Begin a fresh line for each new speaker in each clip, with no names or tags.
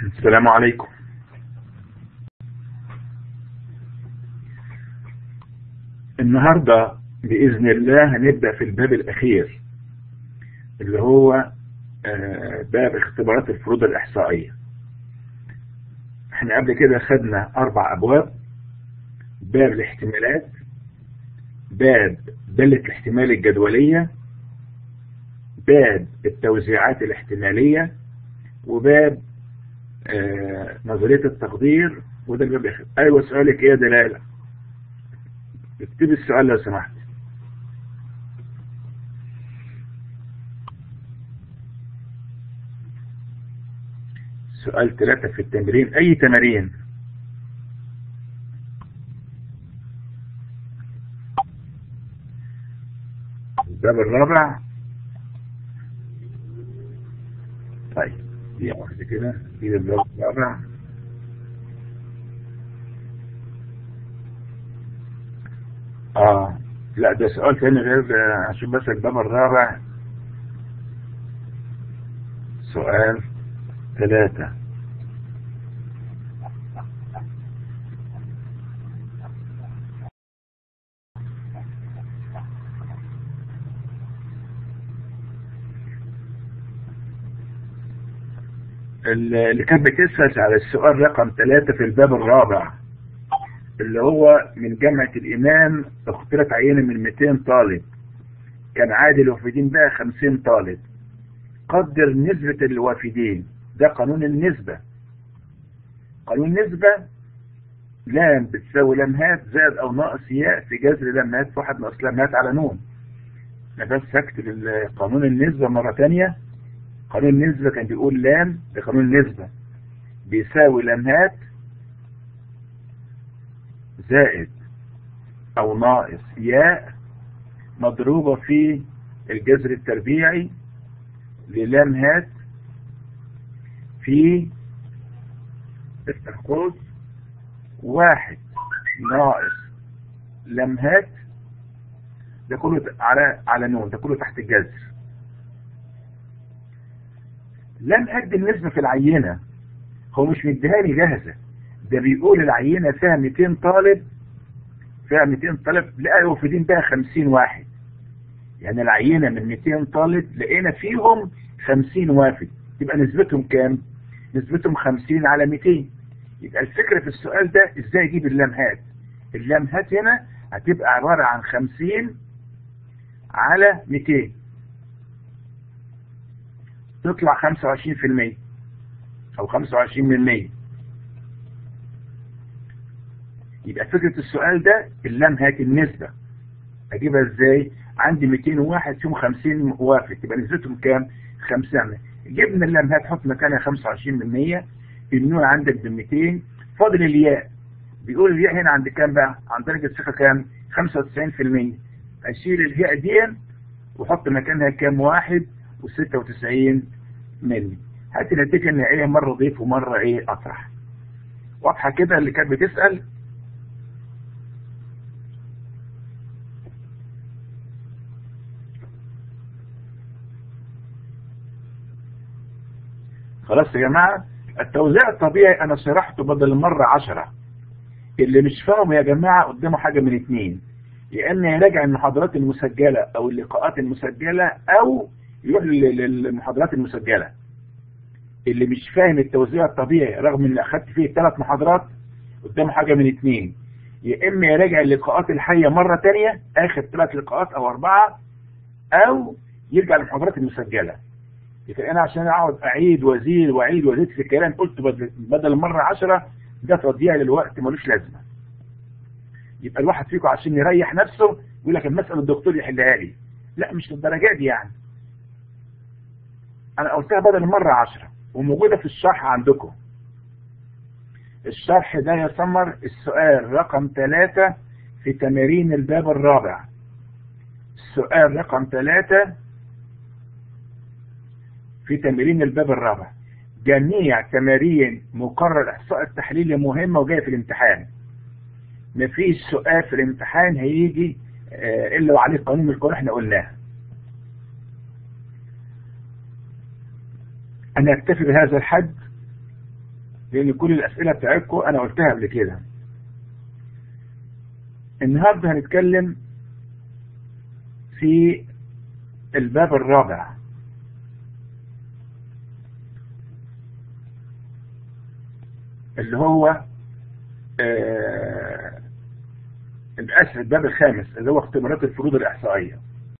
السلام عليكم النهاردة بإذن الله هنبدأ في الباب الأخير اللي هو باب اختبارات الفروض الإحصائية احنا قبل كده خدنا أربع أبواب باب الاحتمالات باب دالة الاحتمال الجدولية باب التوزيعات الاحتمالية وباب آه نظرية التقدير وده الباب الأخير أيوة سؤالك إيه يا دلالة اكتبي السؤال لو سمحت سؤال ثلاثة في التمرين أي تمارين الباب الرابع طيب دي واحدة كده في الباب الرابع اه لا ده سؤال تاني غير عشان بس الباب الرابع سؤال ثلاثة اللي كانت بتسأل على السؤال رقم ثلاثة في الباب الرابع اللي هو من جامعة الإمام اخترت عينة من 200 طالب كان عادل الوافدين بقى 50 طالب قدر نسبة الوافدين ده قانون النسبة قانون النسبة لام بتساوي لامهات زائد أو ناقص ياء في جذر لامهات في واحد ناقص لامهات على نون أنا بس هكتب قانون النسبة مرة تانية قانون النسبة كان بيقول لام بقانون النسبة بيساوي لامهات زائد او ناقص ياء مضروبة في الجذر التربيعي للام هات في افتح قوس واحد ناقص لام هات ده كله على على نون ده كله تحت الجذر لام هات بالنسبة في العينة هو مش مديهاني جاهزة ده بيقول العينة فيها 200 طالب فيها 200 طالب لقى وافدين بها 50 واحد يعني العينة من 200 طالب لقينا فيهم 50 وافد يبقى نسبتهم كام نسبتهم 50 على 200 يبقى الفكرة في السؤال ده ازاي اجيب اللامهات اللامهات هنا هتبقى عبارة عن 50 على 200 تطلع 25% او 25 من 100 يبقى فكرة السؤال ده اللام هات النسبة اجيبها ازاي عندي 201 فيهم 50 وافد تبقى نسبتهم كام 50 جبنا اللام هات حط مكانها 25 من 100 النوع عندك ب 200 فاضل الياء بيقول الياء هنا عند كام بقى عند درجة ثقة كام 95% اشيل الياء دي وحط مكانها كام واحد و96 ملي هات النتيجة النهائية مرة ضيف ومرة ايه اطرح واضحة كده اللي كانت بتسأل خلاص يا جماعة التوزيع الطبيعي انا شرحته بدل مرة عشرة اللي مش فاهم يا جماعة قدامه حاجة من اتنين يا اما يراجع المحاضرات المسجلة او اللقاءات المسجلة او يروح للمحاضرات المسجلة اللي مش فاهم التوزيع الطبيعي رغم ان اخدت فيه ثلاث محاضرات قدامه حاجة من اتنين يا اما يراجع اللقاءات الحية مرة تانية اخر ثلاث لقاءات او اربعة او يرجع للمحاضرات المسجلة لكن انا عشان اقعد اعيد وازيد واعيد وازيد في الكلام قلت بدل مرة عشرة ده تضييع للوقت ملوش لازمة يبقى الواحد فيكم عشان يريح نفسه يقول لك المسألة الدكتور يحلها لي لا مش للدرجات دي يعني انا قلتها بدل مرة عشرة وموجودة في الشرح عندكم الشرح ده يا سمر السؤال رقم ثلاثة في تمارين الباب الرابع السؤال رقم ثلاثة في تمارين الباب الرابع جميع تمارين مقرر احصاء التحليلي مهمة وجاية في الامتحان مفيش سؤال في الامتحان هيجي الا وعليه قانون القانون احنا قلناه انا اكتفي بهذا الحد لان كل الاسئله بتاعتكم انا قلتها قبل كده النهارده هنتكلم في الباب الرابع اللي هو آه الاسف الباب الخامس اللي هو اختبارات الفروض الاحصائيه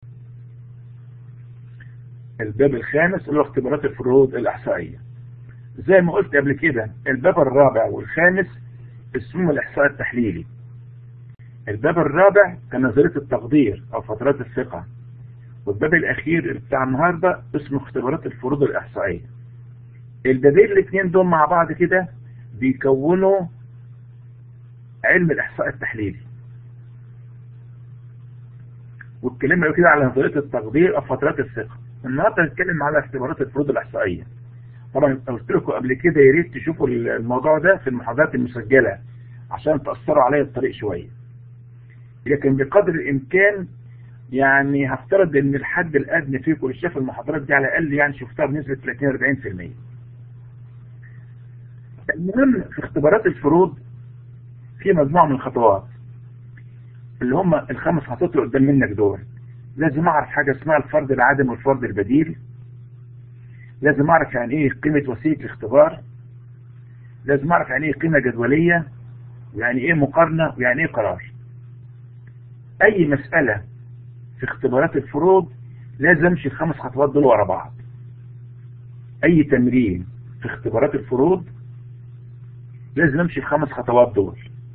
الباب الخامس اللي هو اختبارات الفروض الاحصائيه زي ما قلت قبل كده الباب الرابع والخامس اسمه الاحصاء التحليلي الباب الرابع كان نظريه التقدير او فترات الثقه والباب الاخير بتاع النهارده اسمه اختبارات الفروض الاحصائيه البابين الاثنين دول مع بعض كده بيكونوا علم الاحصاء التحليلي واتكلمنا كده على نظريه التقدير او فترات الثقه النهارده هنتكلم على اختبارات الفروض الاحصائيه طبعا قلت لكم قبل كده يا ريت تشوفوا الموضوع ده في المحاضرات المسجله عشان تاثروا عليا الطريق شويه لكن بقدر الامكان يعني هفترض ان الحد الادنى فيكم اللي شاف المحاضرات دي على الاقل يعني شفتها بنسبه 30 40% المهم في اختبارات الفروض في مجموعه من الخطوات اللي هم الخمس خطوات اللي قدام منك دول لازم اعرف حاجه اسمها الفرد العادم والفرد البديل لازم اعرف يعني ايه قيمه وسيله الاختبار لازم اعرف يعني ايه قيمه جدوليه ويعني ايه مقارنه ويعني ايه قرار اي مساله في اختبارات الفروض لازم امشي الخمس خطوات دول ورا بعض اي تمرين في اختبارات الفروض لازم امشي الخمس خطوات دول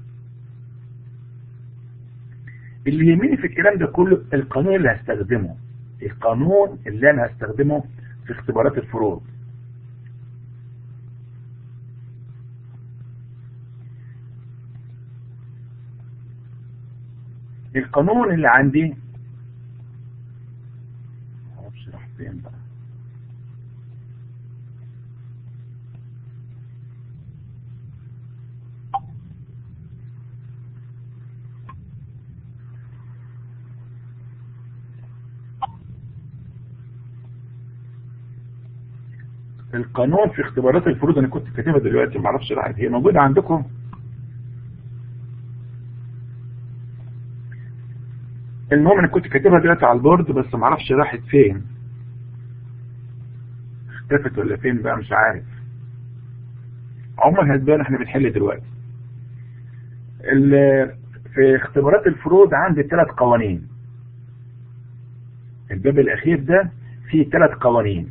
اللي يهمني في الكلام ده كله القانون اللي هستخدمه القانون اللي انا هستخدمه في اختبارات الفروض القانون اللي عندي معرفش راح فين بقى القانون في اختبارات الفروض انا كنت كاتبها دلوقتي ما اعرفش راحت هي موجوده عندكم المهم انا كنت كاتبها دلوقتي على البورد بس ما اعرفش راحت فين اختفت ولا فين بقى مش عارف عمر هتبان احنا بنحل دلوقتي في اختبارات الفروض عندي ثلاث قوانين الباب الاخير ده فيه ثلاث قوانين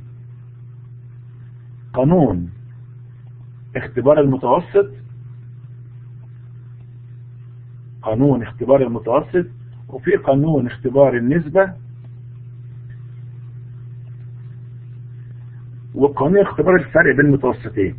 قانون اختبار المتوسط قانون اختبار المتوسط وفي قانون اختبار النسبة وقانون اختبار الفرق بين المتوسطين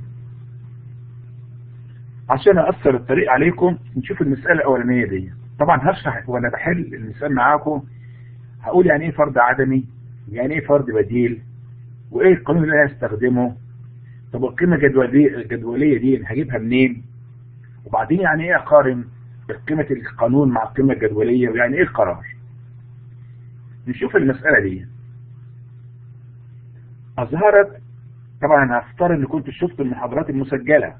عشان أثر الطريق عليكم نشوف المسألة الأولانية دي طبعا هشرح وأنا بحل المثال معاكم هقول يعني إيه فرد عدمي يعني إيه فرد بديل وإيه القانون اللي أنا هستخدمه طب القيمة الجدولية الجدولية دي هجيبها منين وبعدين يعني ايه اقارن قيمة القانون مع القيمة الجدولية ويعني ايه القرار نشوف المسألة دي اظهرت طبعا هفترض ان كنت شفت المحاضرات المسجلة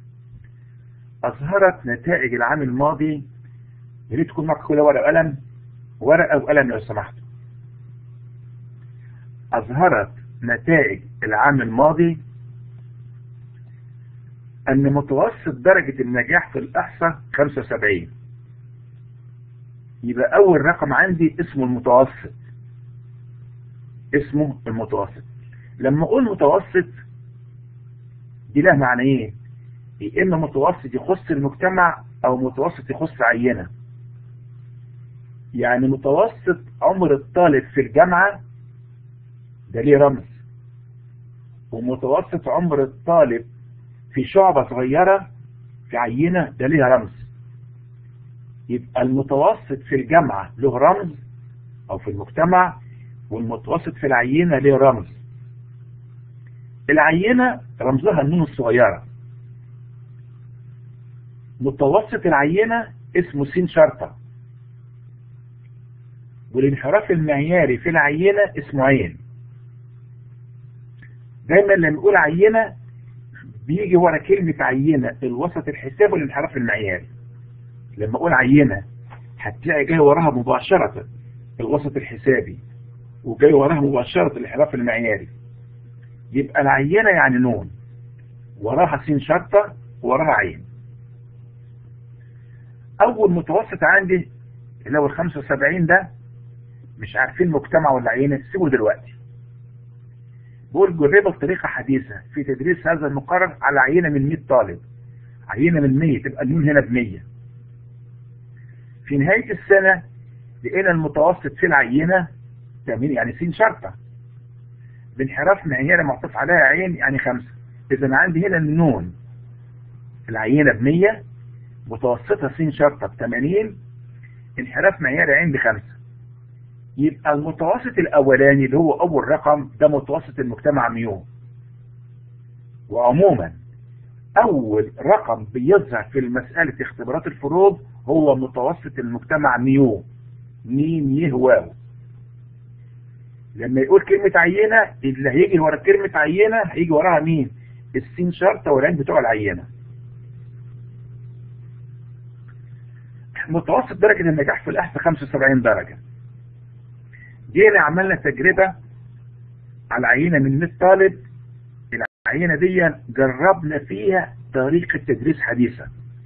اظهرت نتائج العام الماضي يا ريت تكون معك كده ورقة وقلم ورقة وقلم لو سمحت اظهرت نتائج العام الماضي أن متوسط درجة النجاح في الإحصاء 75 يبقى أول رقم عندي اسمه المتوسط اسمه المتوسط لما أقول متوسط دي له معنى إيه؟ يا إما متوسط يخص المجتمع أو متوسط يخص عينة يعني متوسط عمر الطالب في الجامعة ده ليه رمز ومتوسط عمر الطالب في شعبة صغيرة في عينة ده ليها رمز يبقى المتوسط في الجامعة له رمز أو في المجتمع والمتوسط في العينة له رمز العينة رمزها النون الصغيرة متوسط العينة اسمه سين شرطة والانحراف المعياري في العينة اسمه عين دايما لما نقول عينة بيجي ورا كلمة عينة الوسط الحسابي والانحراف المعياري لما اقول عينة هتلاقي جاي وراها مباشرة الوسط الحسابي وجاي وراها مباشرة الانحراف المعياري يبقى العينة يعني نون وراها سين شرطة وراها عين اول متوسط عندي اللي هو ال 75 ده مش عارفين مجتمع ولا عينة سيبه دلوقتي بقول جربوا بطريقة حديثة في تدريس هذا المقرر على عينة من 100 طالب عينة من 100 تبقى النون هنا ب 100 في نهاية السنة لقينا المتوسط في العينة 80 يعني س شرطة بانحراف معياري معطوف عليها عين يعني خمسة إذا عندي هنا النون العينة ب 100 متوسطها س شرطة ب 80 انحراف معياري عين بخمسة يبقى المتوسط الأولاني اللي هو أول رقم ده متوسط المجتمع ميو وعموما أول رقم بيظهر في مسألة اختبارات الفروض هو متوسط المجتمع ميو ميم يه واو لما يقول كلمة عينة اللي هيجي ورا كلمة عينة هيجي وراها مين السين شرطة والعين بتوع العينة متوسط درجة النجاح في الأحصاء 75 درجة جينا عملنا تجربة على عينة من 100 طالب العينة دي جربنا فيها طريقة تدريس حديثة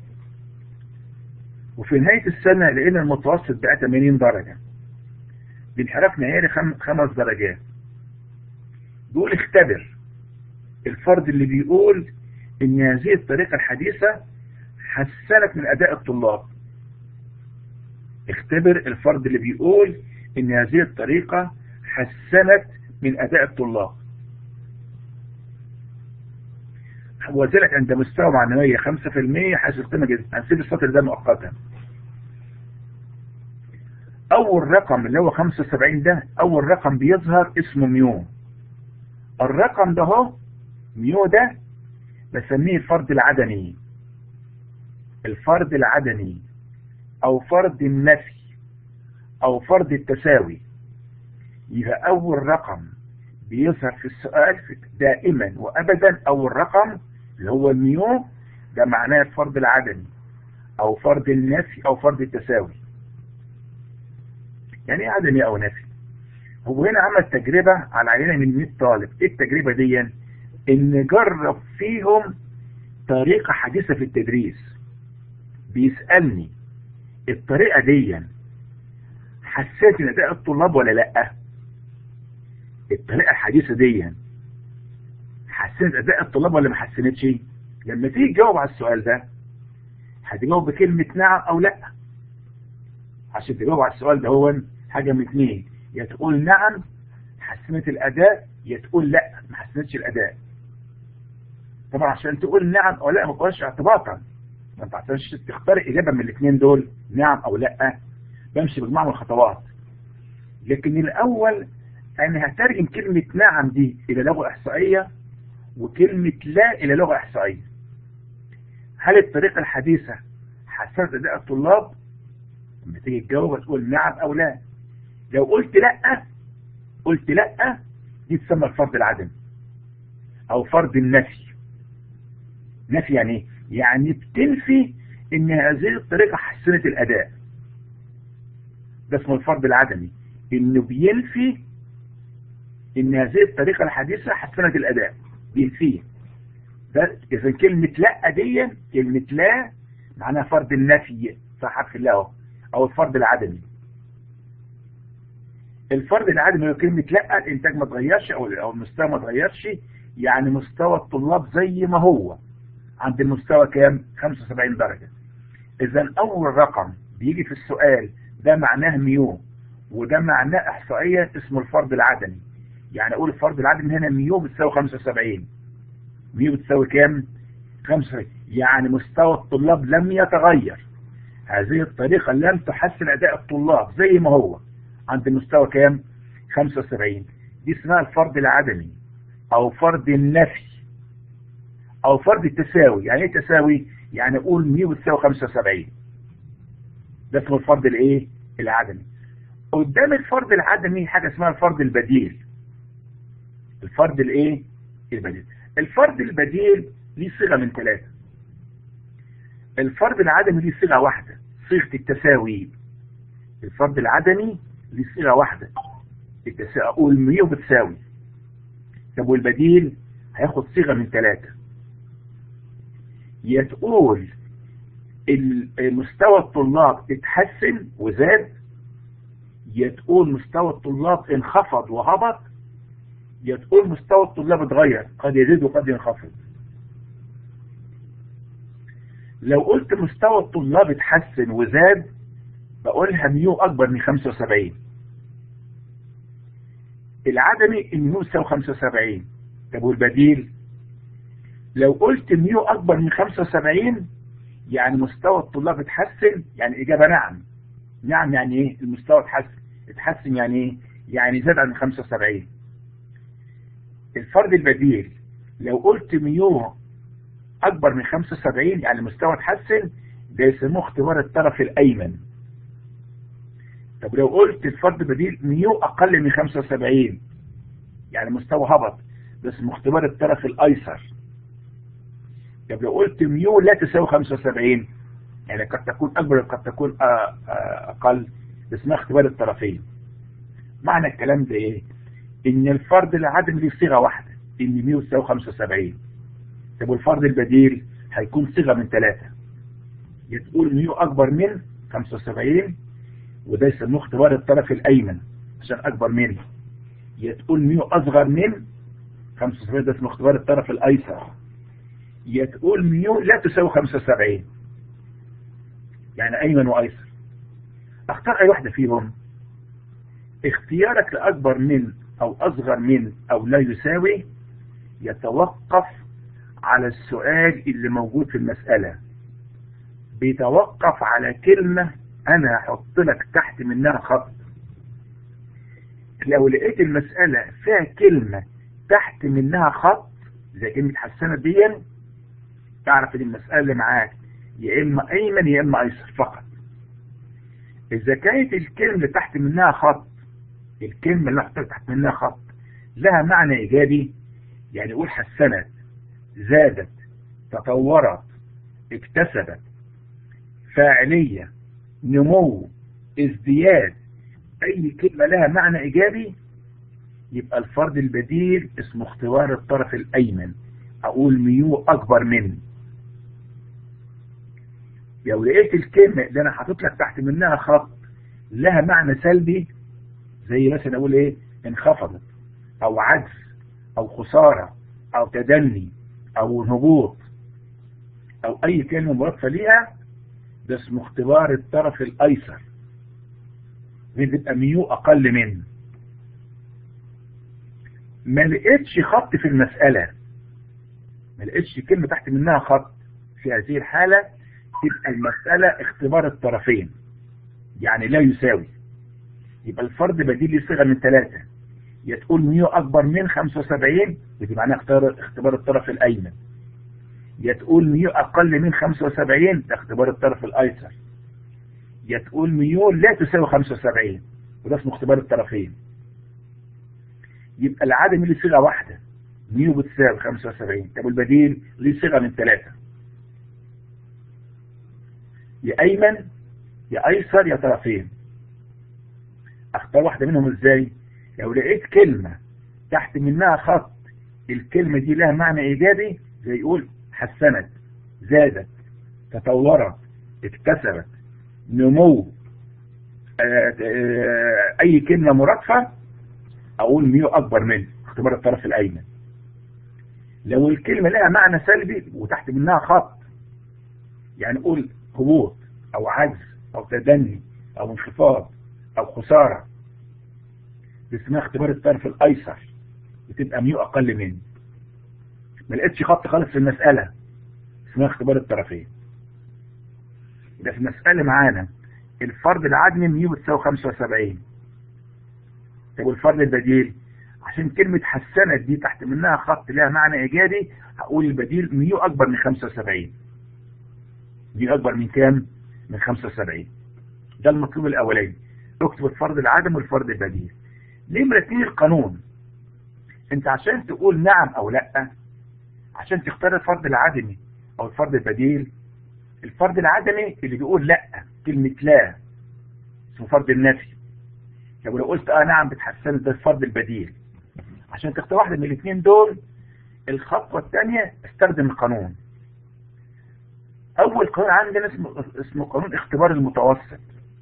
وفي نهاية السنة لقينا المتوسط بقى 80 درجة بانحراف معياري خم... خمس درجات بيقول اختبر الفرد اللي بيقول ان هذه الطريقة الحديثة حسنت من اداء الطلاب اختبر الفرد اللي بيقول ان هذه الطريقة حسنت من اداء الطلاب وذلك عند مستوى معنوية 5% حيث القيمة جدا هنسيب السطر ده مؤقتا اول رقم اللي هو 75 ده اول رقم بيظهر اسمه ميو الرقم ده هو ميو ده بسميه الفرد العدمي الفرد العدمي او فرد النفي او فرد التساوي يبقى اول رقم بيظهر في السؤال دائما وابدا اول رقم اللي هو الميو ده معناه الفرد العدمي او فرد النفي او فرد التساوي يعني ايه عدمي او نفي هو هنا عمل تجربة على عينة من 100 طالب ايه التجربة دي ان جرب فيهم طريقة حديثة في التدريس بيسألني الطريقة دي حسيت ان اداء الطلاب ولا لا الطريقة الحديثة دي حسنت اداء الطلاب ولا ما حسنتش لما تيجي تجاوب على السؤال ده هتجاوب بكلمة نعم او لا عشان تجاوب على السؤال ده هو حاجة من اتنين يا تقول نعم حسنت الاداء يا تقول لا ما حسنتش الاداء طبعا عشان تقول نعم او لا ما تقولش اعتباطا ما انت عشان تختار اجابة من الاثنين دول نعم او لا بمشي بجماعة من الخطوات لكن الاول انا هترجم كلمة نعم دي الى لغة احصائية وكلمة لا الى لغة احصائية هل الطريقة الحديثة حسنت اداء الطلاب لما تيجي تجاوب تقول نعم او لا لو قلت لا قلت لا دي تسمى الفرض العدم او فرض النفي نفي يعني ايه يعني بتنفي ان هذه الطريقة حسنت الاداء ده اسمه الفرض العدمي انه بينفي ان هذه الطريقة الحديثة حسنت الاداء بينفيه ده اذا كلمة لا دي كلمة لا معناها فرض النفي صح حرف الله او الفرض العدمي الفرض العدمي هو كلمة لا الانتاج ما اتغيرش او او المستوى ما اتغيرش يعني مستوى الطلاب زي ما هو عند المستوى كام 75 درجة اذا اول رقم بيجي في السؤال ده معناه ميو وده معناه احصائية اسمه الفرض العدمي يعني اقول الفرض العدمي هنا ميو بتساوي 75 ميو بتساوي كام 75 يعني مستوى الطلاب لم يتغير هذه الطريقة لم تحسن اداء الطلاب زي ما هو عند المستوى كام 75 دي اسمها الفرض العدمي او فرض النفي او فرض التساوي يعني ايه تساوي يعني اقول ميو بتساوي 75 ده اسمه الفرض الايه العدمي قدام الفرض العدمي حاجة اسمها الفرض البديل الفرض الايه البديل الفرض البديل ليه صيغة من ثلاثة الفرد العدمي ليه صيغة واحدة صيغة التساوي الفرد العدمي ليه صيغة واحدة التساوي أقول مية بتساوي طب والبديل هياخد صيغة من ثلاثة يا تقول مستوى الطلاب اتحسن وزاد يا تقول مستوى الطلاب انخفض وهبط يا تقول مستوى الطلاب اتغير قد يزيد وقد ينخفض لو قلت مستوى الطلاب اتحسن وزاد بقولها ميو اكبر من 75 العدمي الميو يساوي 75 طب والبديل لو قلت ميو اكبر من 75 يعني مستوى الطلاب اتحسن يعني اجابه نعم نعم يعني ايه المستوى اتحسن اتحسن يعني ايه يعني زاد عن 75 الفرد البديل لو قلت ميو اكبر من 75 يعني المستوى اتحسن ده يسموه اختبار الطرف الايمن طب لو قلت الفرد البديل ميو اقل من 75 يعني مستوى هبط ده اسمه اختبار الطرف الايسر طب لو قلت ميو لا تساوي 75 يعني قد تكون اكبر قد تكون اقل اسمها اختبار الطرفين معنى الكلام ده ايه ان الفرد العدم ليه صيغه واحده ان ميو تساوي 75 طب والفرد البديل هيكون صيغه من ثلاثه يا تقول ميو اكبر من 75 وده يسموه اختبار الطرف الايمن عشان اكبر منه يا تقول ميو اصغر من 75 ده اسمه اختبار الطرف الايسر يا تقول ميو لا تساوي 75 يعني ايمن وايسر اختار اي واحده فيهم اختيارك لاكبر من او اصغر من او لا يساوي يتوقف على السؤال اللي موجود في المسألة بيتوقف على كلمة انا هحط لك تحت منها خط لو لقيت المسألة فيها كلمة تحت منها خط زي كلمة حسنة دي تعرف ان المسألة اللي معاك يا اما ايمن يا اما ايسر فقط اذا كانت الكلمة اللي تحت منها خط الكلمة اللي حطيت تحت منها خط لها معنى ايجابي يعني قول حسنت زادت تطورت اكتسبت فاعلية نمو ازدياد اي كلمة لها معنى ايجابي يبقى الفرد البديل اسمه اختبار الطرف الايمن اقول ميو اكبر من لو لقيت الكلمة اللي انا حاطط لك تحت منها خط لها معنى سلبي زي مثلا اقول ايه انخفضت او عجز او خسارة او تدني او هبوط او اي كلمة مرادفة ليها ده اسمه اختبار الطرف الايسر بيبقى ميو اقل من ما لقيتش خط في المسألة ما لقيتش كلمة تحت منها خط في هذه الحالة تبقى المسألة اختبار الطرفين يعني لا يساوي يبقى الفرد بديل لصيغة من ثلاثة يا تقول ميو أكبر من 75 ودي معناها اختبار, اختبار الطرف الأيمن يا تقول ميو أقل من 75 ده اختبار الطرف الأيسر يا تقول ميو لا تساوي 75 وده اسمه اختبار الطرفين يبقى العدم ليه صيغة واحدة ميو بتساوي 75 طب البديل ليه صيغة من ثلاثة يا أيمن يا أيسر يا طرفين اختار واحدة منهم ازاي لو لقيت كلمة تحت منها خط الكلمة دي لها معنى ايجابي زي يقول حسنت زادت تطورت اكتسبت نمو آآ آآ اي كلمة مرادفة اقول ميو اكبر من اختبار الطرف الايمن لو الكلمة لها معنى سلبي وتحت منها خط يعني قول هبوط او عجز او تدني او انخفاض او خسارة اسمها اختبار الطرف الايسر بتبقى ميو اقل من ما لقيتش خط خالص في المسألة اسمها اختبار الطرفين يبقى في المسألة معانا الفرد العدمي ميو بتساوي 75 طب والفرد البديل عشان كلمة حسنت دي تحت منها خط لها معنى ايجابي هقول البديل ميو اكبر من 75 ميو اكبر من كام من 75 ده المطلوب الاولاني اكتب الفرد العدم والفرد البديل نمرة اتنين القانون انت عشان تقول نعم او لا عشان تختار الفرد العدمي او الفرد البديل الفرد العدمي اللي بيقول لا كلمة لا اسمه فرد النفي طب لو قلت اه نعم بتحسن ده الفرد البديل عشان تختار واحدة من الاثنين دول الخطوة الثانية استخدم القانون اول قانون عندنا اسمه اسمه قانون اختبار المتوسط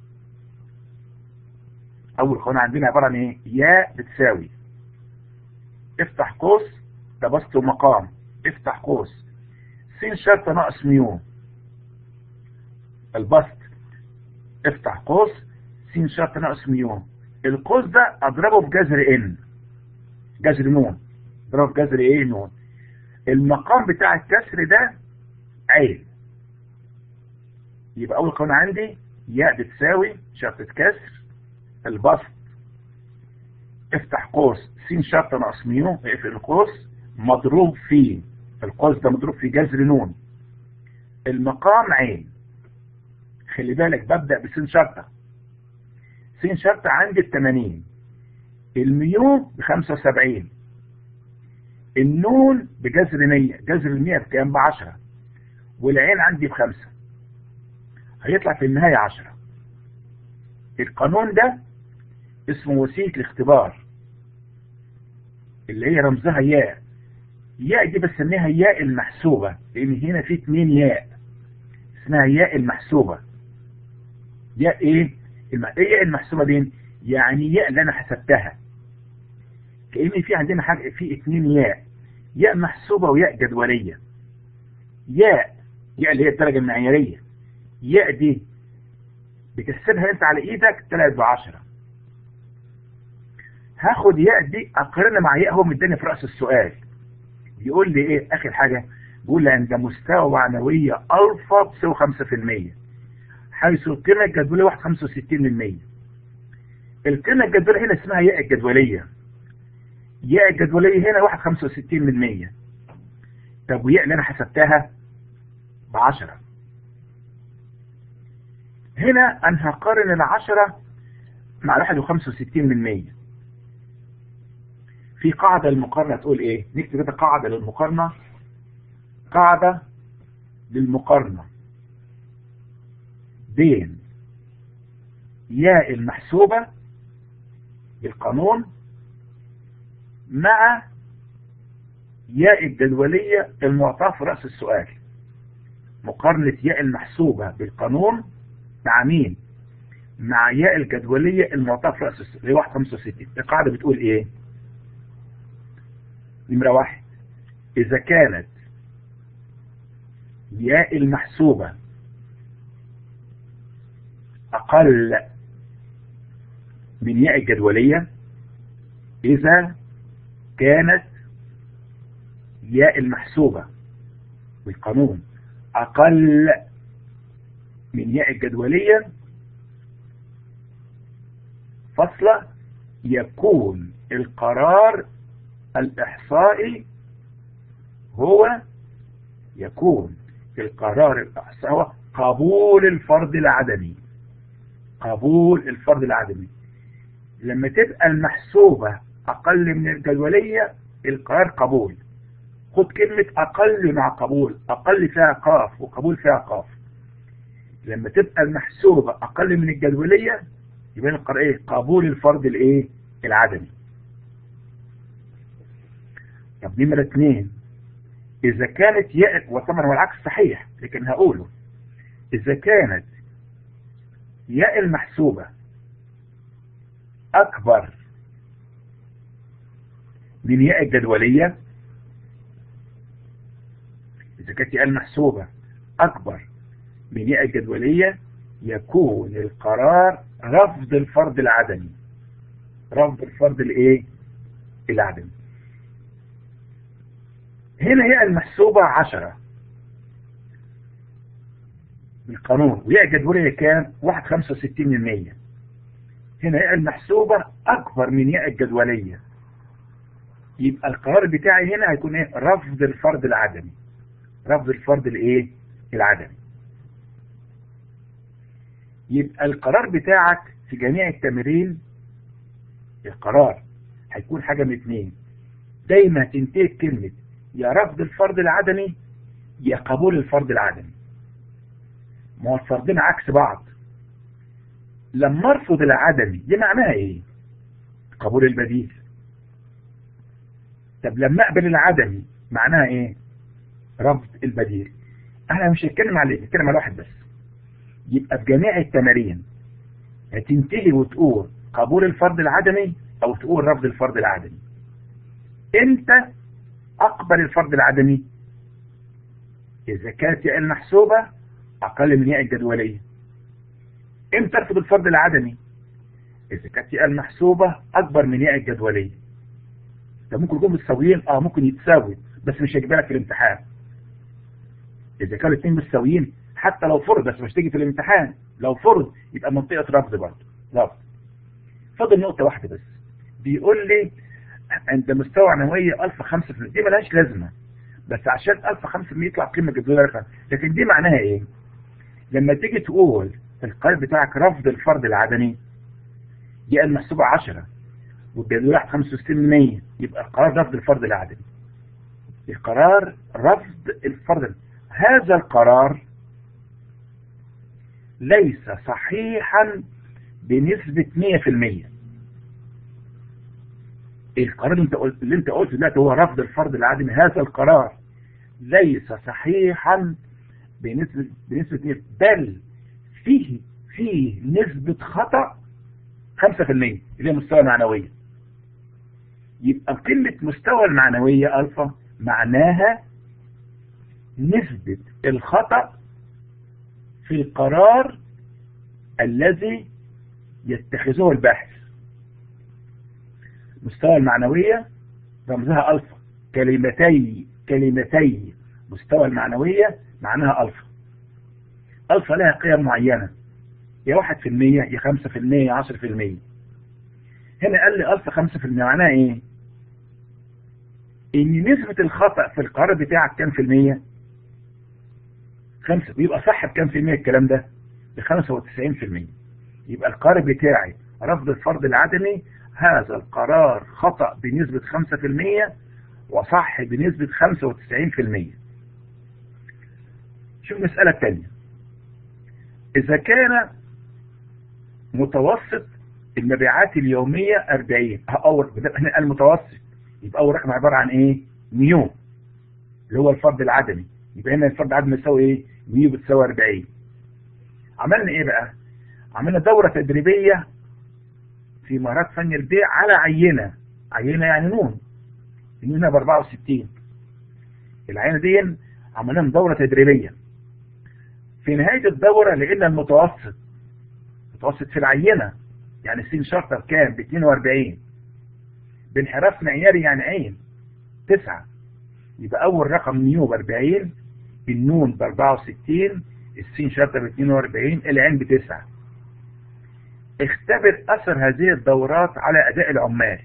اول قانون عندنا عبارة عن ايه يا بتساوي افتح قوس ده بسط ومقام افتح قوس س شرطة ناقص ميو البسط افتح قوس س شرطة ناقص ميو القوس ده اضربه في جذر ان جذر نون اضربه في جذر ايه نون المقام بتاع الكسر ده عين يبقى اول قانون عندي ياء بتساوي شرطة كسر البسط افتح قوس س شرطة ناقص ميو اقفل القوس مضروب في القوس ده مضروب في جذر نون المقام عين خلي بالك ببدأ بس شرطة س شرطة عندي ب 80 الميو ب 75 النون بجذر 100 جذر ال 100 بكام ب 10 والعين عندي بخمسة هيطلع في النهاية 10 القانون ده اسمه وسيلة الاختبار اللي هي رمزها ياء ياء دي بسميها ياء المحسوبة لان هنا في اتنين ياء اسمها ياء المحسوبة ياء ايه الم... ايه ياء المحسوبة دي يعني ياء اللي انا حسبتها كأن في عندنا حاجة في اتنين ياء ياء محسوبة وياء جدولية ياء ياء اللي هي الدرجة المعيارية ياء دي بتحسبها انت على ايدك طلعت بعشرة هاخد ياء دي اقارنها مع ياء هو مداني في رأس السؤال بيقول لي ايه اخر حاجة بيقول لي عند مستوى معنوية الفا بتساوي 5% حيث القيمة الجدولية 1.65% القيمة الجدولية هنا اسمها ياء الجدولية ياء الجدولية هنا 1.65% طب وياء اللي انا حسبتها ب 10 هنا انا هقارن العشرة مع الواحد وخمسة من مية في قاعدة للمقارنة تقول ايه نكتب كده قاعدة للمقارنة قاعدة للمقارنة بين ياء المحسوبة بالقانون مع ياء الجدولية المعطاة في رأس السؤال مقارنة ياء المحسوبة بالقانون مع مين مع ياء الجدولية المعطاة في رأس السؤال اللي هي 1.65 القاعدة بتقول ايه نمرة واحد إذا كانت ياء المحسوبة أقل من ياء الجدولية إذا كانت ياء المحسوبة بالقانون أقل من ياء الجدولية فصلة يكون القرار الإحصائي هو يكون القرار الإحصائي هو قبول الفرد العدمي قبول الفرد العدمي لما تبقى المحسوبة أقل من الجدولية القرار قبول خد كلمة أقل مع قبول أقل فيها قاف وقبول فيها قاف لما تبقى المحسوبة أقل من الجدولية يبقى القرار إيه قبول الفرد الإيه العدمي طب نمرة اثنين إذا كانت ياء وطبعا هو العكس صحيح لكن هقوله إذا كانت ياء المحسوبة أكبر من ياء الجدولية إذا كانت ياء المحسوبة أكبر من ياء الجدولية يكون القرار رفض الفرد العدمي رفض الفرد الايه العدمي هنا ياء المحسوبة عشرة بالقانون وياء الجدولية كام واحد خمسة وستين من مية هنا ياء المحسوبة أكبر من ياء الجدولية يبقى القرار بتاعي هنا هيكون ايه رفض الفرد العدمي رفض الفرد الايه العدمي يبقى القرار بتاعك في جميع التمرين القرار هيكون حاجة من اتنين دايما تنتهي كلمة يا رفض الفرض العدمي يا قبول الفرض العدمي ما هو الفرضين عكس بعض لما ارفض العدمي دي معناها ايه قبول البديل طب لما اقبل العدمي معناها ايه رفض البديل احنا مش هنتكلم عليه نتكلم على واحد بس يبقى في جميع التمارين هتنتهي وتقول قبول الفرض العدمي او تقول رفض الفرض العدمي امتى اقبل الفرض العدمي اذا كانت ياء المحسوبة اقل من ياء الجدولية امتى ارفض الفرض العدمي اذا كانت ياء المحسوبة اكبر من ياء الجدولية ده ممكن يكون متساويين اه ممكن يتساوي بس مش هيجيبها في الامتحان اذا كانوا الاثنين متساويين حتى لو فرض بس مش تيجي في الامتحان لو فرض يبقى منطقة رفض برضه رفض فاضل نقطة واحدة بس بيقول لي عند مستوى عنوية ألفا خمسة في دي ملهاش لازمة بس عشان ألفا خمسة يطلع قيمة جدولية رقم لكن دي معناها ايه لما تيجي تقول في القلب بتاعك رفض الفرض العدمي دي المحسوبة 10 والجدول 65% يبقى القرار رفض الفرض العدمي القرار رفض الفرض هذا القرار ليس صحيحا بنسبة 100% القرار اللي انت قلت اللي انت قلته دلوقتي هو رفض الفرض العدمي هذا القرار ليس صحيحا بنسبة بنسبة بل فيه فيه نسبة خطأ 5% اللي هي مستوى المعنوية يبقى كلمة مستوى المعنوية ألفا معناها نسبة الخطأ في القرار الذي يتخذه الباحث مستوى المعنوية رمزها ألفا كلمتي كلمتي مستوى المعنوية معناها ألفا ألفا لها قيم معينة يا واحد في المية يا خمسة في المية يا عشر في المية هنا قال لي ألفا خمسة في المية معناها إيه إن نسبة الخطأ في القرار بتاعك كام في المية خمسة بيبقى صح بكام في المية الكلام ده بخمسة وتسعين في المية يبقى القرار بتاعي رفض الفرض العدمي هذا القرار خطأ بنسبة خمسة في المية وصح بنسبة خمسة وتسعين في المية شوف المسألة الثانية إذا كان متوسط المبيعات اليومية 40 أول هنا المتوسط يبقى أول رقم عبارة عن إيه؟ ميو اللي هو الفرض العدمي يبقى هنا الفرض العدمي يساوي إيه؟ ميو بتساوي 40 عملنا إيه بقى؟ عملنا دورة تدريبية في مهارات فن البيع على عينة عينة يعني نون النون ب 64 العينة دي عملنا دورة تدريبية في نهاية الدورة لقينا المتوسط متوسط في العينة يعني سين شرطة كام ب 42 بانحراف معياري يعني عين 9 يبقى أول رقم نيو ب 40 النون ب 64 السين شرطة ب 42 العين بتسعة اختبر أثر هذه الدورات على أداء العمال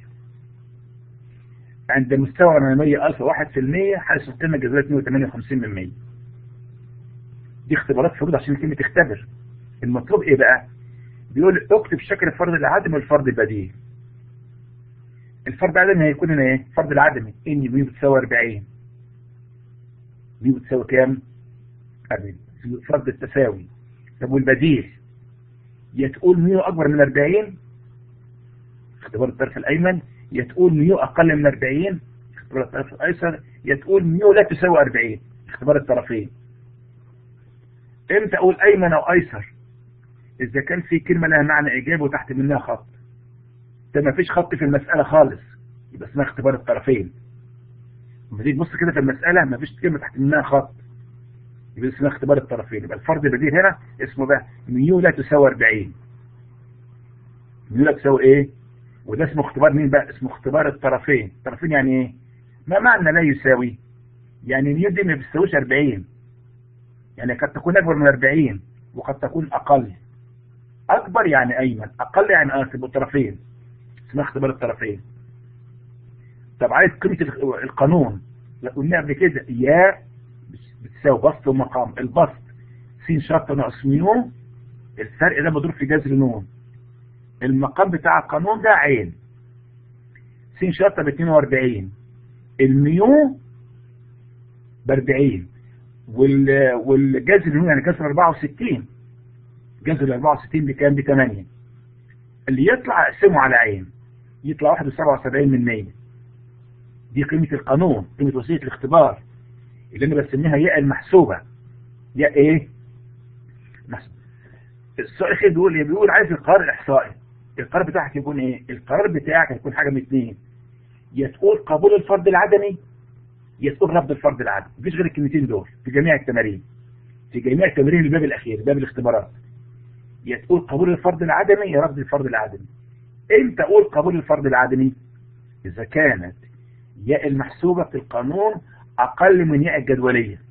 عند مستوى العملية 1001% حيث القيمة الجذرية 258% دي اختبارات فروض عشان كلمة اختبر المطلوب ايه بقى بيقول اكتب شكل الفرض العدمي والفرض البديهي الفرض العدمي هيكون هنا ايه الفرض العدمي ان بي بتساوي 40 بي بتساوي كام 40 فرض التساوي طب والبديل يا تقول ميو اكبر من 40 اختبار الطرف الايمن يا تقول ميو اقل من 40 اختبار الطرف الايسر يا تقول ميو لا تساوي 40 اختبار الطرفين امتى اقول ايمن او ايسر اذا كان في كلمة لها معنى ايجابي وتحت منها خط ده ما فيش خط في المسألة خالص يبقى اسمها اختبار الطرفين لما تيجي تبص كده في المسألة ما فيش كلمة تحت منها خط يبقى اسمها اختبار الطرفين يبقى الفرض البديل هنا اسمه بقى ميو لا تساوي 40 ميو لا تساوي ايه وده اسمه اختبار مين بقى اسمه اختبار الطرفين الطرفين يعني ايه ما معنى لا يساوي يعني ميو دي ما بتساويش 40 يعني قد تكون اكبر من 40 وقد تكون اقل اكبر يعني ايمن اقل يعني اكبر الطرفين اسمها اختبار الطرفين طب عايز قيمه القانون قلنا قبل كده يا بتساوي بسط ومقام البسط س شرط ناقص ميو الفرق ده مضروب في جذر نون المقام بتاع القانون ده عين س شرطة ب 42 الميو ب 40 وال والجذر اللي هو يعني كسر 64 جذر ال 64 بكام؟ ب 8 اللي يطلع اقسمه على عين يطلع 1.77 من 100 دي قيمة القانون قيمة وسيلة الاختبار اللي انا بسميها ياء المحسوبة ياء ايه؟ محسوبة السؤال الاخير بيقول ايه؟ بيقول عايز القرار الاحصائي القرار بتاعك يكون ايه؟ القرار بتاعك هيكون حاجة من اثنين يا تقول قبول الفرد العدمي يا تقول رفض الفرد العدمي مفيش غير الكلمتين دول في جميع التمارين في جميع التمارين الباب الاخير باب الاختبارات يا تقول قبول الفرد العدمي يا رفض الفرد العدمي امتى اقول قبول الفرد العدمي اذا كانت ياء المحسوبة في القانون اقل من ياء الجدولية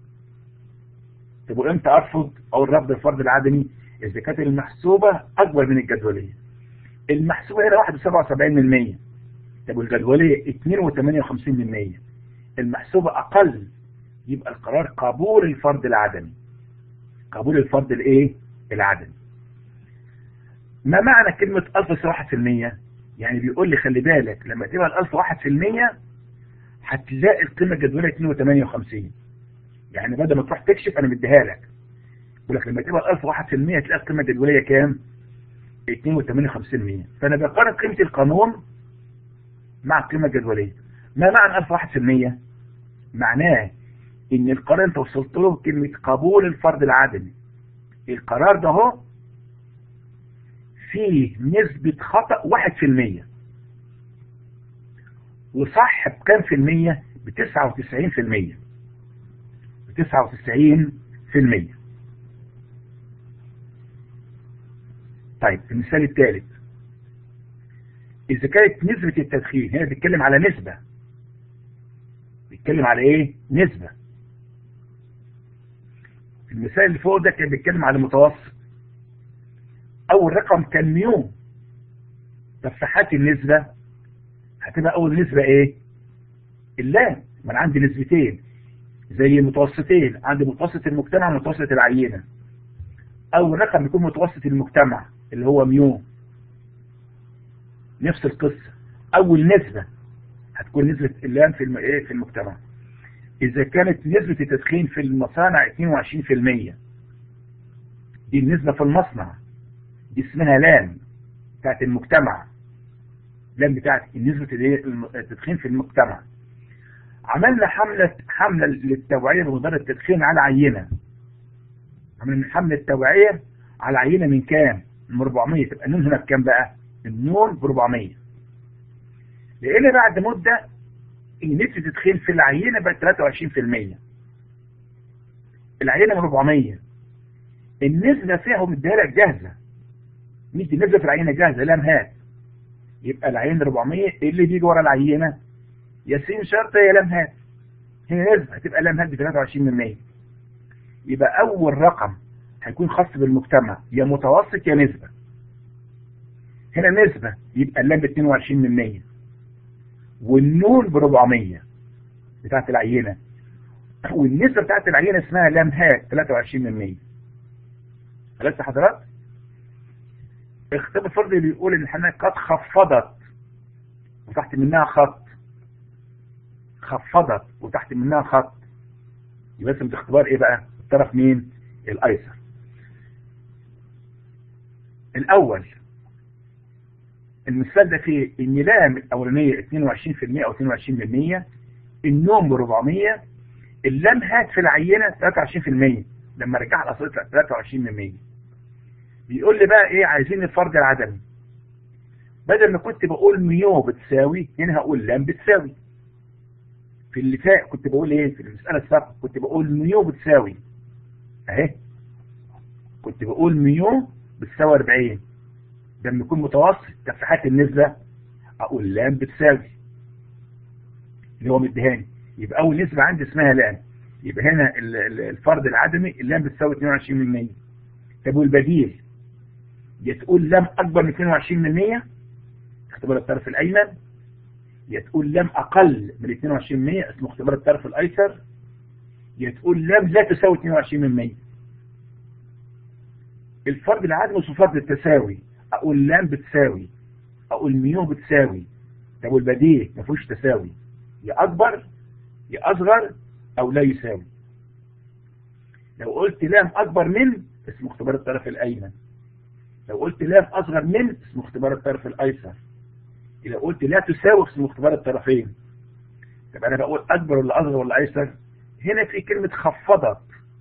طب وامتى ارفض او رفض الفرد العدمي اذا كانت المحسوبة اكبر من الجدولية المحسوبة هنا 1.77 من 100 طب والجدولية 2.58 من 100 المحسوبة اقل يبقى القرار قبول الفرد العدمي قبول الفرد الايه العدمي ما معنى كلمة ألف واحد في المية يعني بيقول لي خلي بالك لما تبقى الألف واحد في المية هتلاقي القيمة الجدولية 2.58 يعني بدل ما تروح تكشف أنا مديها لك يقول لك لما تبقى الألف واحد في المية تلاقي القيمة الجدولية كام 2.58 فأنا بقارن قيمة القانون مع القيمة الجدولية ما معنى ألف واحد في المية معناه إن القرار أنت وصلت له كلمة قبول الفرد العدمي القرار ده هو فيه نسبة خطأ واحد في المية وصح بكام في المية بتسعة وتسعين في المية بتسعة وتسعين في المية طيب المثال الثالث إذا كانت نسبة التدخين هنا بيتكلم على نسبة بيتكلم على إيه؟ نسبة المثال اللي فوق ده كان بيتكلم على متوسط اول رقم كان ميو تفاحات النسبة هتبقى اول نسبة ايه اللام ما انا عندي نسبتين زي متوسطين عندي متوسط المجتمع ومتوسط العينة اول رقم يكون متوسط المجتمع اللي هو ميو نفس القصة اول نسبة هتكون نسبة اللام في الم... ايه في المجتمع اذا كانت نسبة التدخين في المصانع 22% دي النسبة في المصنع دي اسمها لام بتاعت المجتمع لام بتاعت نسبة التدخين في المجتمع عملنا حملة حملة للتوعية بمدار التدخين على عينة عملنا حملة توعية على عينة من كام؟ من 400 تبقى النون هنا بكام بقى؟ النون ب 400 لان بعد مدة نسبة التدخين في العينة بقت 23% العينة من 400 النسبة فيها مديها لك جاهزة مش دي نسبة في العينة جاهزة لا هات يبقى العينة 400 اللي بيجي ورا العينة يا سين شرطة يا لام هات هنا نسبة هتبقى لام هات ب 23 من 100 يبقى أول رقم هيكون خاص بالمجتمع يا متوسط يا نسبة هنا نسبة يبقى اللام ب 22 من 100 والنون ب 400 بتاعت العينة والنسبة بتاعت العينة اسمها لام هات 23 من 100 خلاص حضرات اختبار الفرد بيقول ان الحماية قد خفضت وتحت منها خط خفضت وتحت منها خط يبقى اسم الاختبار ايه بقى الطرف مين الايسر الاول المثال ده فيه ان لام الاولانيه 22% او 22% النوم ب 400 اللام هات في العينه 23% لما رجعها الاصل 23% بيقول لي بقى ايه عايزين الفرد العدمي بدل ما كنت بقول ميو بتساوي هنا هقول لام بتساوي في اللي فات كنت بقول ايه في المسألة السابقة كنت بقول ميو بتساوي اهي كنت بقول ميو بتساوي 40 لما يكون متوسط تفاحات النسبة اقول لام بتساوي اللي هو مديهاني يبقى اول نسبة عندي اسمها لام يبقى هنا الفرد العدمي اللام بتساوي 22% طب والبديل يا تقول لام اكبر من 22% اختبار الطرف الايمن يا تقول لام اقل من 22% اسمه اختبار الطرف الايسر يا تقول لام لا تساوي 22% الفرد العدمي اسمه فرد التساوي اقول لام بتساوي اقول ميو بتساوي طب والبديل ما فيهوش تساوي يا اكبر يا اصغر او لا يساوي لو قلت لام اكبر من اسمه اختبار الطرف الايمن لو قلت لام اصغر من اسمه اختبار الطرف الايسر لو قلت لا تساوي اسمه اختبار الطرفين طب انا بقول اكبر ولا اصغر ولا ايسر هنا في كلمة خفضت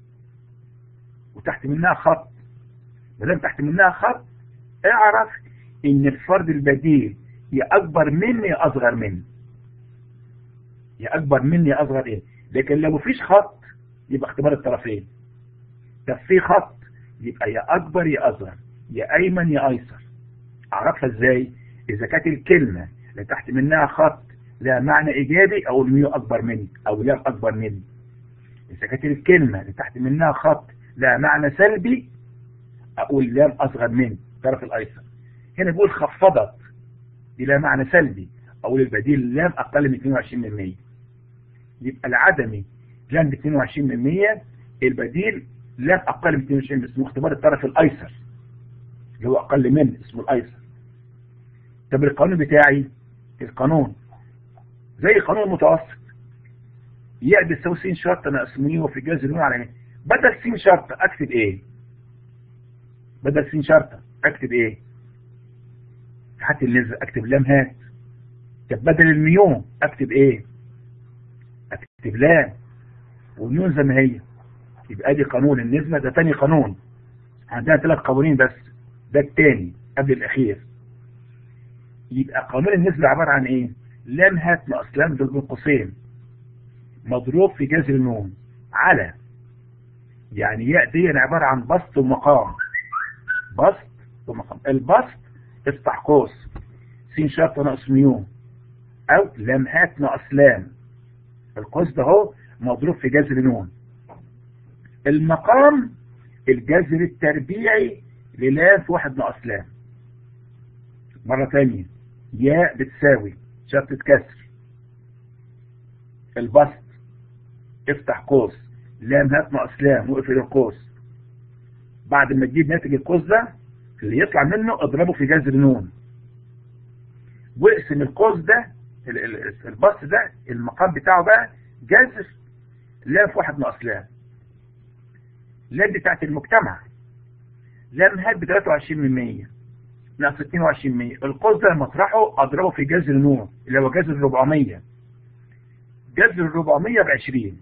وتحت منها خط ما دام تحت منها خط اعرف ان الفرد البديل يا اكبر من يا اصغر من يا اكبر من يا اصغر ايه لكن لو مفيش خط يبقى اختبار الطرفين طب في خط يبقى يا اكبر يا اصغر يا ايمن يا ايسر اعرفها ازاي اذا كانت الكلمة اللي تحت منها خط لها معنى ايجابي او الميو اكبر مني او لام اكبر مني اذا كانت الكلمة اللي تحت منها خط لها معنى سلبي اقول لام اصغر مني الطرف الايسر هنا بقول خفضت دي لها معنى سلبي اقول البديل لام اقل من 22 من 100 يبقى العدمي لام ب 22 من 100 البديل لام اقل من 22 اسمه اختبار الطرف الايسر اللي هو اقل من اسمه الايسر طب القانون بتاعي القانون زي قانون المتوسط ياء بتساوي س شرط ناقص م وفي جذر نون على ايه بدل س شرط اكتب ايه بدل س شرط اكتب ايه حتى النسبة اكتب لام هات طب بدل الميون اكتب ايه اكتب لام والنون زي ما هي يبقى ادي قانون النسبة ده تاني قانون عندنا ثلاث قوانين بس ده التاني قبل الاخير يبقى قانون النسبة عبارة عن ايه لام هات ناقص لام ضرب قوسين مضروب في جذر النون على يعني ياء دي عبارة عن بسط ومقام بسط ومقام البسط افتح قوس س شرط ناقص ميو او لام هات ناقص لام القوس ده اهو مضروب في جذر نون المقام الجذر التربيعي للام في واحد ناقص لام مرة ثانية ياء بتساوي شرطة كسر البسط افتح قوس لام هات ناقص لام واقفل القوس بعد ما تجيب ناتج القوس ده اللي يطلع منه اضربه في جذر نون واقسم القوس ده البسط ده المقام بتاعه بقى جذر لام في واحد ناقص لام لام بتاعت المجتمع لام هات ب 23 من 100 ناقص 22 100 القوس ده مطرحه اضربه في جذر نون اللي هو جذر 400 جذر 400 ب 20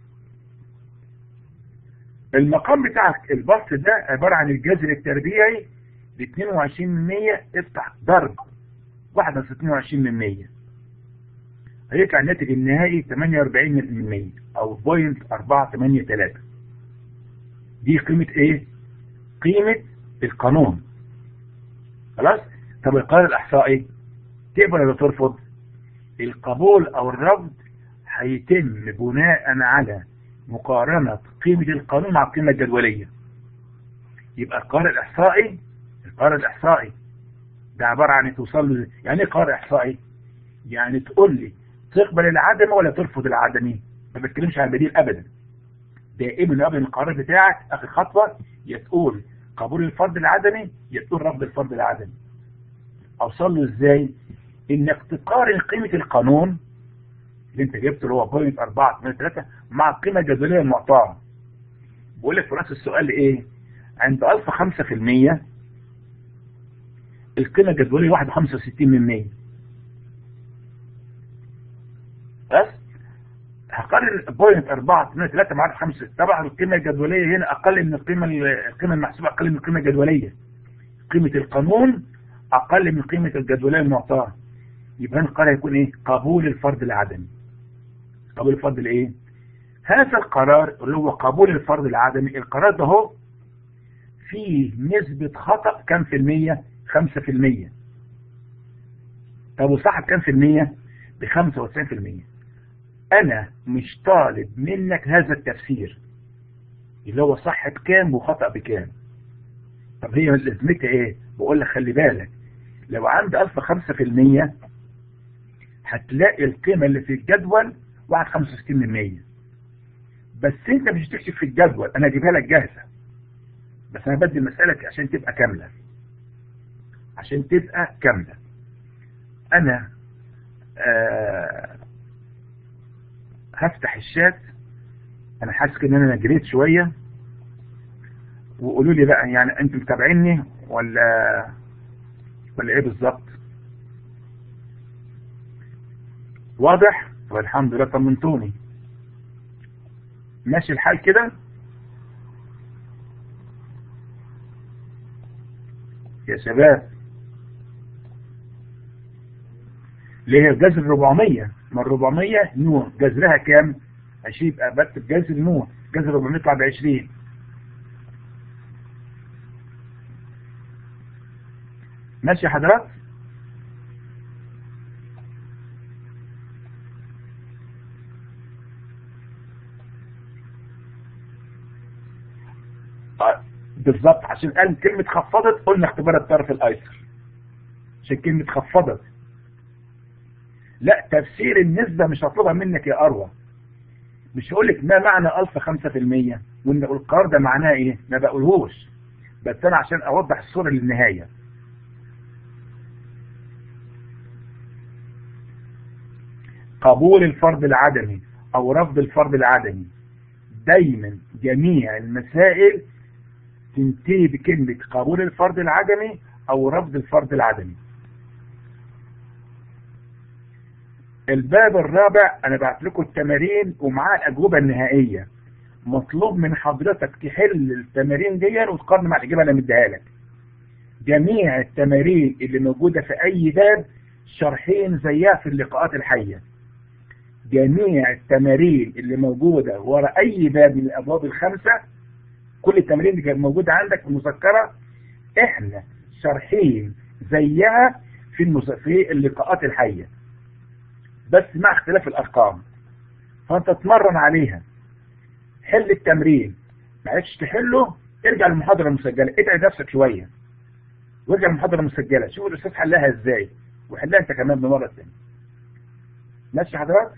المقام بتاعك البسط ده عبارة عن الجذر التربيعي ب 22 من 100 افتح ضرب 1 ناقص 22 من 100 هيطلع الناتج النهائي 48 من 100 او بوينت 483 دي قيمة ايه؟ قيمة القانون خلاص؟ طب القرار الاحصائي تقبل ولا ترفض؟ القبول او الرفض هيتم بناء على مقارنة قيمة القانون مع القيمة الجدولية يبقى القرار الإحصائي القرار الإحصائي ده عبارة عن توصل له يعني ايه قرار إحصائي يعني تقول لي تقبل العدم ولا ترفض العدمي ما بتكلمش عن البديل أبدا دائما قبل القرار بتاعك آخر خطوة يا تقول قبول الفرد العدمي يا تقول رفض الفرد العدمي أوصل له إزاي إنك تقارن قيمة القانون اللي انت جبته اللي هو بوينت 4 2 3 مع القيمة الجدولية المعطاة بقول لك في راس السؤال ايه عند الفا 5% القيمة الجدولية 1.65 من 100 بس هقارن بوينت 4 2 3 مع 5 طبعا القيمة الجدولية هنا اقل من القيمة القيمة المحسوبة اقل من القيمة الجدولية قيمة القانون اقل من قيمة الجدولية المعطاة يبقى القرار يكون ايه قبول الفرد العدمي قبول الفرد الايه هذا القرار اللي هو قبول الفرد العدمي القرار ده هو فيه نسبة خطأ كم في المية خمسة في المية طب وصح بكم في المية بخمسة وتسعين في المية انا مش طالب منك هذا التفسير اللي هو صح بكام وخطأ بكام طب هي لازمتها ايه بقول لك خلي بالك لو عندي الفا خمسة في المية هتلاقي القيمة اللي في الجدول واحد خمسة وستين من مية بس انت مش هتكتب في الجدول انا اجيبها لك جاهزة بس انا بدي المسألة عشان تبقى كاملة عشان تبقى كاملة انا آه هفتح الشات انا حاسس ان انا جريت شويه وقولوا لي بقى يعني انتوا متابعيني ولا ولا ايه بالظبط واضح طب الحمد لله طمنتوني ماشي الحال كده يا شباب ليه جذر 400 ما 400 نون جذرها كام 20 يبقى بكتب جذر نون جذر 400 يطلع ب 20 ماشي يا حضرات بالظبط عشان قال كلمة خفضت قلنا اختبار الطرف الايسر عشان كلمة خفضت لا تفسير النسبة مش هطلبها منك يا اروى مش هقول لك ما معنى الف خمسة في المية وان القرار ده معناه ايه ما بقولهوش بس انا عشان اوضح الصورة للنهاية قبول الفرض العدمي او رفض الفرض العدمي دايما جميع المسائل تنتهي بكلمة قبول الفرض العدمي او رفض الفرض العدمي الباب الرابع انا بعت لكم التمارين ومعاه الاجوبة النهائية مطلوب من حضرتك تحل التمارين دي وتقارن مع الاجابة اللي مديها لك جميع التمارين اللي موجودة في اي باب شرحين زيها في اللقاءات الحية جميع التمارين اللي موجودة ورا اي باب من الابواب الخمسة كل التمارين اللي كانت موجودة عندك في المذكرة احنا شرحين زيها في المس... في اللقاءات الحية بس مع اختلاف الارقام فانت تتمرن عليها حل التمرين ما عرفتش تحله ارجع للمحاضرة المسجلة ادعي نفسك شوية وارجع للمحاضرة المسجلة شوف الاستاذ حلها ازاي وحلها انت كمان بمرة ثانيه ماشي حضرتك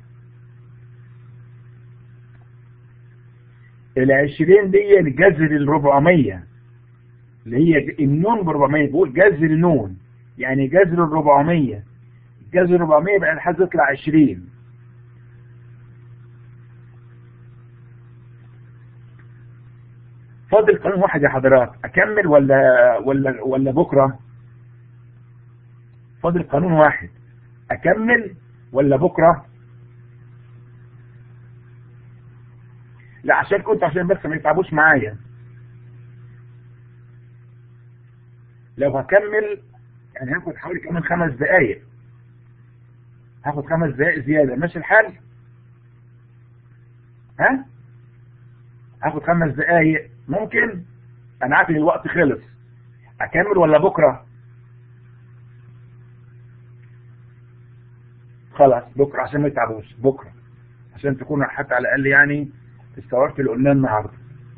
العشرين دي جذر الربعمية اللي هي النون بربعمية بقول جذر النون يعني جذر الربعمية جذر الربعمية بقى الحد يطلع عشرين فاضل قانون واحد يا حضرات اكمل ولا ولا ولا بكره فاضل قانون واحد اكمل ولا بكره لا عشان كنت عشان بس ما يتعبوش معايا لو هكمل يعني هاخد حوالي كمان خمس دقايق هاخد خمس دقايق زيادة ماشي الحال ها هاخد خمس دقايق ممكن انا عارف ان الوقت خلص اكمل ولا بكرة خلاص بكرة عشان ما يتعبوش بكرة عشان تكونوا حتى على الاقل يعني استوعبت اللي قلناه النهارده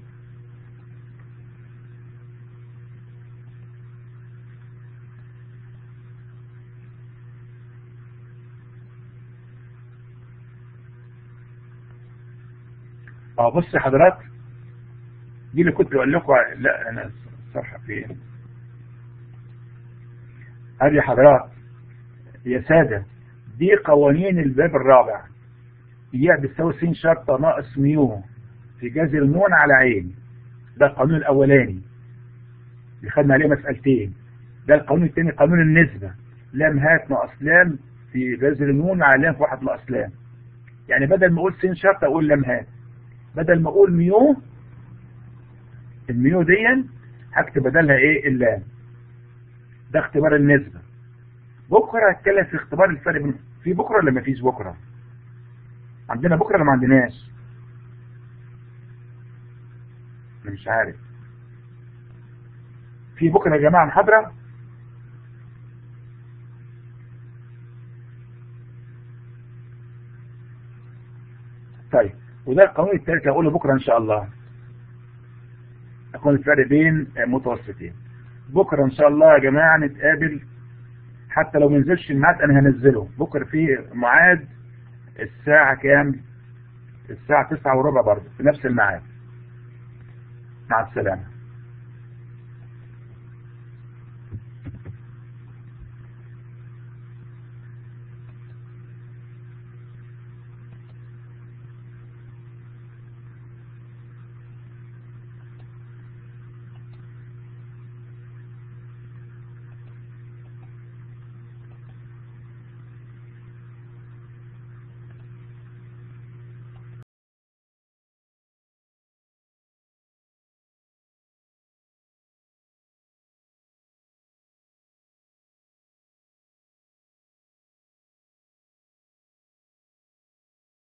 اه بص يا حضرات دي اللي كنت بقول لكم لا انا الصفحه فين هذه حضرات يا ساده دي قوانين الباب الرابع هي بتساوي س شرطة ناقص ميو في جذر نون على عين ده القانون الاولاني اللي خدنا عليه مسألتين ده القانون الثاني قانون النسبة لام هات ناقص لام في جذر نون على لام في واحد ناقص لام يعني بدل ما اقول س شرطة اقول لام هات بدل ما اقول ميو الميو دي هكتب بدلها ايه اللام ده اختبار النسبة بكرة هتكلم في اختبار الفرق بين في بكرة ولا مفيش بكرة عندنا بكرة ولا ما عندناش انا مش عارف في بكرة يا جماعة محاضرة طيب وده القانون الثالث هقوله بكرة ان شاء الله يكون الفرق بين متوسطين بكرة ان شاء الله يا جماعة نتقابل حتى لو منزلش الميعاد انا هنزله بكرة في ميعاد الساعة كام الساعة تسعة وربع برضه في نفس الميعاد مع السلامة